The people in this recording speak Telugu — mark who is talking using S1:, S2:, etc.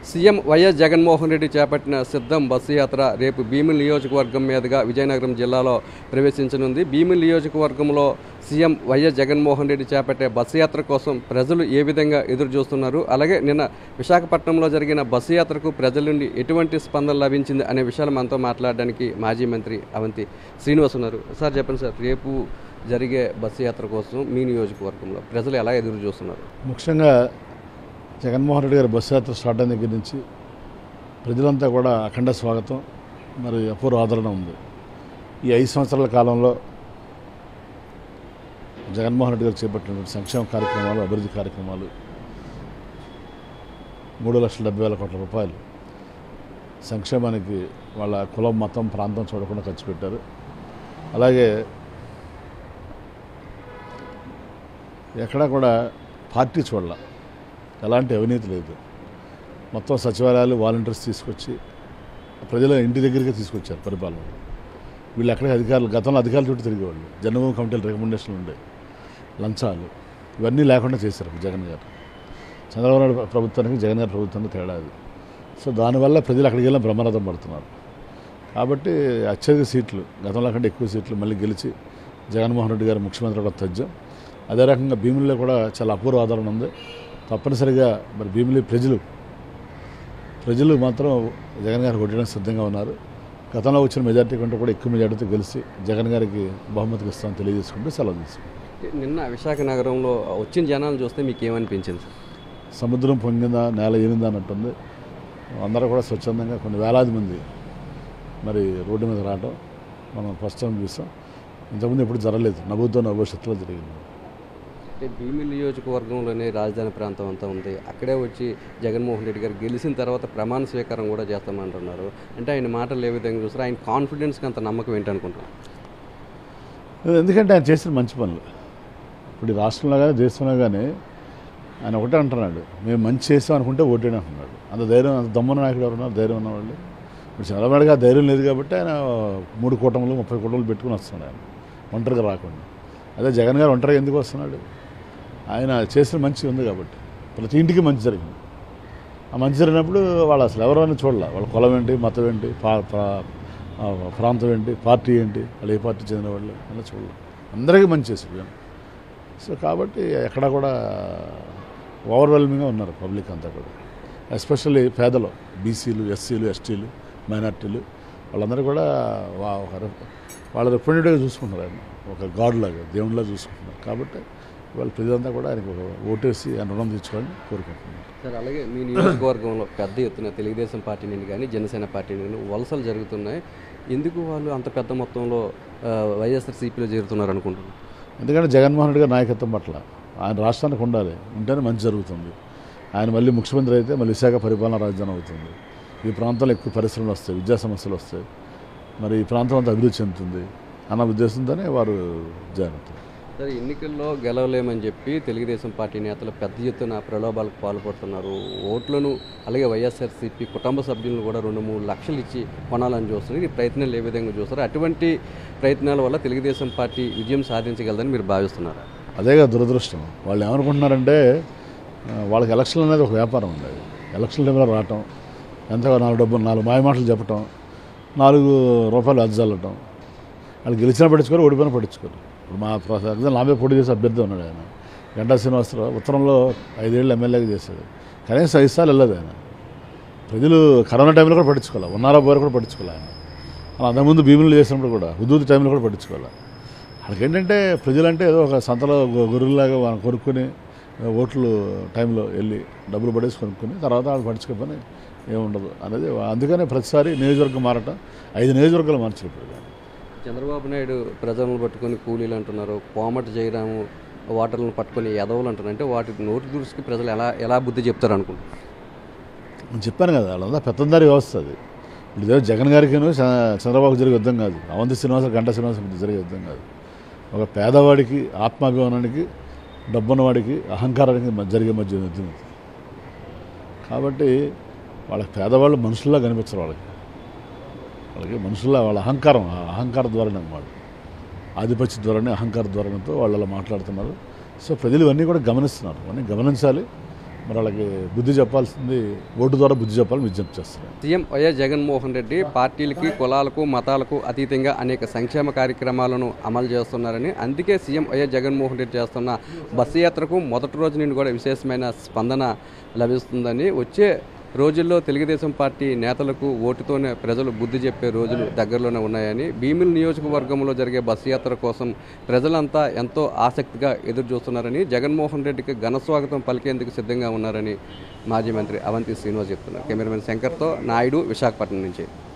S1: సీఎం వైఎస్ జగన్మోహన్ రెడ్డి చేపట్టిన సిద్ధం బస్సు యాత్ర రేపు భీమిలి నియోజకవర్గం మీదుగా విజయనగరం జిల్లాలో ప్రవేశించనుంది భీమిలి నియోజకవర్గంలో సీఎం వైఎస్ జగన్మోహన్ రెడ్డి చేపట్టే బస్సు యాత్ర కోసం ప్రజలు ఏ విధంగా ఎదురు చూస్తున్నారు అలాగే నిన్న విశాఖపట్నంలో జరిగిన బస్సు యాత్రకు ప్రజల నుండి ఎటువంటి స్పందన లభించింది అనే విషయాలు మనతో మాట్లాడడానికి మాజీ మంత్రి అవంతి శ్రీనివాస్ ఉన్నారు సార్ చెప్పండి సార్ రేపు జరిగే బస్సు యాత్ర కోసం మీ నియోజకవర్గంలో ప్రజలు ఎలా ఎదురు చూస్తున్నారు
S2: ముఖ్యంగా జగన్మోహన్ రెడ్డి గారి బస్సు యాత్ర స్టార్ట్ అయిన దగ్గర నుంచి ప్రజలంతా కూడా అఖండ స్వాగతం మరి అపూర్వ ఆదరణ ఉంది ఈ ఐదు సంవత్సరాల కాలంలో జగన్మోహన్ రెడ్డి గారు చేపట్టినటువంటి సంక్షేమ కార్యక్రమాలు అభివృద్ధి కార్యక్రమాలు మూడు లక్షల డెబ్బై వేల కోట్ల రూపాయలు సంక్షేమానికి వాళ్ళ కులం మతం ప్రాంతం చూడకుండా ఖర్చు పెట్టారు అలాగే ఎక్కడా కూడా పార్టీ చూడాల ఎలాంటి అవినీతి లేదు మొత్తం సచివాలయాలు వాలంటీర్స్ తీసుకొచ్చి ప్రజల ఇంటి దగ్గరికి తీసుకొచ్చారు పరిపాలన వీళ్ళు ఎక్కడ అధికారులు గతంలో అధికారుల చుట్టూ తిరిగేవాళ్ళు జన్మభూమి కమిటీల రికమెండేషన్లు ఉండే లంచాలు ఇవన్నీ లేకుండా చేశారు జగన్ గారు చంద్రబాబు నాయుడు ప్రభుత్వానికి జగన్ గారి ప్రభుత్వానికి తేడా అది సో దానివల్ల ప్రజలు అక్కడికి వెళ్ళిన బ్రహ్మరథం పడుతున్నారు కాబట్టి అత్యధిక సీట్లు గతంలో కంటే ఎక్కువ సీట్లు మళ్ళీ గెలిచి జగన్మోహన్ రెడ్డి గారు ముఖ్యమంత్రి కూడా తథ్యం అదే రకంగా భీమిలిలో కూడా చాలా అపూర్వ ఆదరణ ఉంది తప్పనిసరిగా మరి భీమిలి ప్రజలు ప్రజలు మాత్రం జగన్ గారికి కొట్టడానికి సిద్ధంగా ఉన్నారు గతంలో వచ్చిన మెజార్టీ కంటే కూడా ఎక్కువ మెజార్టీతో గెలిచి జగన్ గారికి బహుమతికి ఇస్తామని తెలియజేసుకుంటూ సెలవు తీసుకుంటాం
S1: నిన్న విశాఖ నగరంలో వచ్చిన జనాలు చూస్తే మీకు ఏమనిపించింది సార్
S2: సముద్రం పొంగిందా నేల ఏనిందా అన్నట్టుంది అందరూ కూడా స్వచ్ఛందంగా కొన్ని వేలాది మంది మరి రోడ్డు మీద రావడం మనం ఫస్ట్ టైం చూసాం ఇంతకుముందు ఎప్పుడు జరగలేదు నవ్వుతో భవిష్యత్తులో జరిగింది
S1: అంటే భీమిలి నియోజకవర్గంలోనే రాజధాని ప్రాంతం అంతా ఉంది అక్కడే వచ్చి జగన్మోహన్ రెడ్డి గారు గెలిచిన తర్వాత ప్రమాణ స్వీకారం కూడా చేస్తామంటున్నారు అంటే ఆయన మాటలు ఏ విధంగా చూస్తారు ఆయన కాన్ఫిడెన్స్కి అంత నమ్మకం ఏంటనుకుంటున్నారు
S2: ఎందుకంటే ఆయన చేసిన మంచి పనులు ఇప్పుడు ఈ రాష్ట్రంలో కానీ దేశంలో కానీ ఆయన ఒకటే అంటున్నాడు మేము మంచి చేస్తాం అనుకుంటే ఓటేనే అంటున్నాడు అంత ధైర్యం అంత దమ్మన నాయకుడు ఎవరున్నారు ధైర్యం ఉన్నవాళ్ళు ఇప్పుడు చంద్రబాబు నాయుడుగా ఆ ధైర్యం లేదు కాబట్టి ఆయన మూడు కూటములు ముప్పై కూటములు పెట్టుకుని వస్తున్నాడు ఆయన ఒంటరిగా రాకుండా అదే జగన్ గారు ఒంటరిగా ఎందుకు వస్తున్నాడు ఆయన చేసిన మంచి ఉంది కాబట్టి ప్రతి ఇంటికి మంచి జరిగింది ఆ మంచి జరిగినప్పుడు వాళ్ళు అసలు ఎవరైనా చూడాల వాళ్ళ కులం ఏంటి మతం ఏంటి పా- ప్రా- ఆ, ప్రాంతం ఏంటి పార్టీ ఏంటి వాళ్ళు ఏ పార్టీ చెందిన వాళ్ళు అలా చూడాలి అందరికీ మంచి చేసి సో కాబట్టి ఎక్కడ కూడా ఓవర్వెల్మింగ్గా ఉన్నారు పబ్లిక్ అంతా కూడా ఎస్పెషల్లీ పేదలు బీసీలు ఎస్సీలు ఎస్టీలు మైనార్టీలు వాళ్ళందరూ కూడా వా- ఒక రెప్- వాళ్ళ రిప్రజెంటేటివ్గా చూసుకుంటారు ఆయన ఒక గాడ్ లాగా దేవుడిలా చూసుకుంటున్నారు కాబట్టి వాళ్ళ ప్రజలంతా కూడా ఆయనకు ఒక ఓటేసి ఆయన రుణం తీర్చుకోవాలని కోరుకుంటున్నారు
S1: సార్ అలాగే మీ నియోజకవర్గంలో పెద్ద ఎత్తున తెలుగుదేశం పార్టీ నుండి కానీ జనసేన పార్టీ నుండి కానీ వలసలు జరుగుతున్నాయి ఎందుకు వాళ్ళు అంత పెద్ద మొత్తంలో ఆ, వైఎస్ఆర్సీపీలో చేరుతున్నారు అనుకుంటున్నారు
S2: ఎందుకంటే జగన్మోహన్ రెడ్డి గారి నాయకత్వం పట్ల ఆయన రాష్ట్రానికి ఉండాలి ఉంటేనే మంచి జరుగుతుంది ఆయన మళ్ళీ ముఖ్యమంత్రి అయితే మళ్ళీ విశాఖ పరిపాలన రాజధాని అవుతుంది ఈ ప్రాంతంలో ఎక్కువ పరిశ్రమలు వస్తాయి విద్యా సమస్యలు వస్తాయి మరి ఈ ప్రాంతం అంతా అభివృద్ధి చెందుతుంది అన్న ఉద్దేశంతోనే వారు జాయిన్ అవుతారు
S1: సార్ ఎన్నికల్లో గెలవలేమని చెప్పి తెలుగుదేశం పార్టీ నేతలు పెద్ద ఎత్తున ప్రలోభాలకు పాల్పడుతున్నారు ఓట్లను అలాగే వైఎస్ఆర్సీపీ కుటుంబ సభ్యులను కూడా రెండు మూడు లక్షలు ఇచ్చి కొనాలని చూస్తున్నారు ఈ ప్రయత్నాలు ఏ విధంగా చూస్తారు అటువంటి ప్రయత్నాల వల్ల తెలుగుదేశం పార్టీ విజయం సాధించగలదని మీరు భావిస్తున్నారు
S2: అదేగా దురదృష్టం వాళ్ళు ఏమనుకుంటున్నారంటే ఆ, వాళ్ళకి ఎలక్షన్ అనేది ఒక వ్యాపారం ఉండేది ఎలక్షన్ టైంలో రావటం ఎంత నాలుగు డబ్బులు నాలుగు మాయమాటలు చెప్పటం నాలుగు రూపాయలు అజ్జల్లటం వాళ్ళు గెలిచినా పట్టించుకోరు ఓడిపోయినా పట్టించుకోరు ఇప్పుడు మా ఎగ్జామ్ నామే పోటీ చేసే అభ్యర్థి ఉన్నాడు ఆయన గంటా శ్రీనివాసరావు ఉత్తరంలో ఐదేళ్ళు ఎమ్మెల్యేగా చేశాడు కనీసం ఐదు సార్లు వెళ్ళదు ఆయన ప్రజలు కరోనా టైంలో కూడా పట్టించుకోవాలి ఉన్నారా పోయారు కూడా పట్టించుకోవాలి ఆయన అలా అంతకుముందు భీములు చేసినప్పుడు కూడా హుదూద్ టైంలో కూడా పట్టించుకోవాలి వాళ్ళకి ఏంటంటే ప్రజలంటే ఏదో ఒక సంతలో గొ- గొర్రెల్లాగా వాళ్ళని కొనుక్కొని ఓట్లు టైంలో వెళ్ళి డబ్బులు పడేసి కొనుక్కొని తర్వాత వాళ్ళు పట్టించుకోకపోతే ఏముండదు అనేది అందుకనే ప్రతిసారి నియోజకవర్గం మారటం ఐదు నియోజకవర్గాలు మార్చారు ఇప్పుడు
S1: చంద్రబాబు నాయుడు ప్రజలను పట్టుకొని కూలీలు అంటున్నారు కోమటి జయరాము ఓటర్లను పట్టుకొని ఎదవలు అంటున్నారు అంటే వాటి నోటి దృష్టికి ప్రజలు ఎలా ఎలా బుద్ధి చెప్తారు అనుకుంటున్నారు
S2: నేను చెప్పాను కదా వాళ్ళంతా పెత్తందారి వ్యవస్థ అది ఇప్పుడు ఇదే జగన్ గారికి చంద్రబాబు జరిగే యుద్ధం కాదు అవంతి శ్రీనివాస గంట శ్రీనివాస మధ్య జరిగే యుద్ధం కాదు ఒక పేదవాడికి ఆత్మాభిమానానికి డబ్బున్నవాడికి అహంకారానికి మధ్య జరిగే మధ్య యుద్ధం ఇది కాబట్టి వాళ్ళకి పేదవాళ్ళు మనుషుల్లా కనిపించరు వాళ్ళకి వాళ్ళకి మనుషుల్లా వాళ్ళ అహంకారం ఆ అహంకార ద్వారానే అన్నమాట ఆధిపత్య ద్వారానే అహంకార ద్వారానంతో వాళ్ళు అలా మాట్లాడుతున్నారు సో ప్రజలు ఇవన్నీ కూడా గమనిస్తున్నారు ఇవన్నీ గమనించాలి మరి వాళ్ళకి బుద్ధి చెప్పాల్సింది ఓటు ద్వారా బుద్ధి చెప్పాలని విజ్ఞప్తి చేస్తున్నాను
S1: సీఎం వైఎస్ జగన్మోహన్ రెడ్డి పార్టీలకి కులాలకు మతాలకు అతీతంగా అనేక సంక్షేమ కార్యక్రమాలను అమలు చేస్తున్నారని అందుకే సీఎం వైఎస్ జగన్మోహన్ రెడ్డి చేస్తున్న బస్సు యాత్రకు మొదటి రోజు నుండి కూడా విశేషమైన స్పందన లభిస్తుందని వచ్చే రోజుల్లో తెలుగుదేశం పార్టీ నేతలకు ఓటుతోనే ప్రజలు బుద్ధి చెప్పే రోజులు దగ్గరలోనే ఉన్నాయని భీమిలి నియోజకవర్గంలో జరిగే బస్సు యాత్ర కోసం ప్రజలంతా ఎంతో ఆసక్తిగా ఎదురు చూస్తున్నారని జగన్మోహన్ రెడ్డికి ఘన స్వాగతం పలికేందుకు సిద్ధంగా ఉన్నారని మాజీ మంత్రి అవంతి శ్రీనివాస్ చెప్తున్నారు కెమెరామెన్ శంకర్తో నాయుడు విశాఖపట్నం నుంచి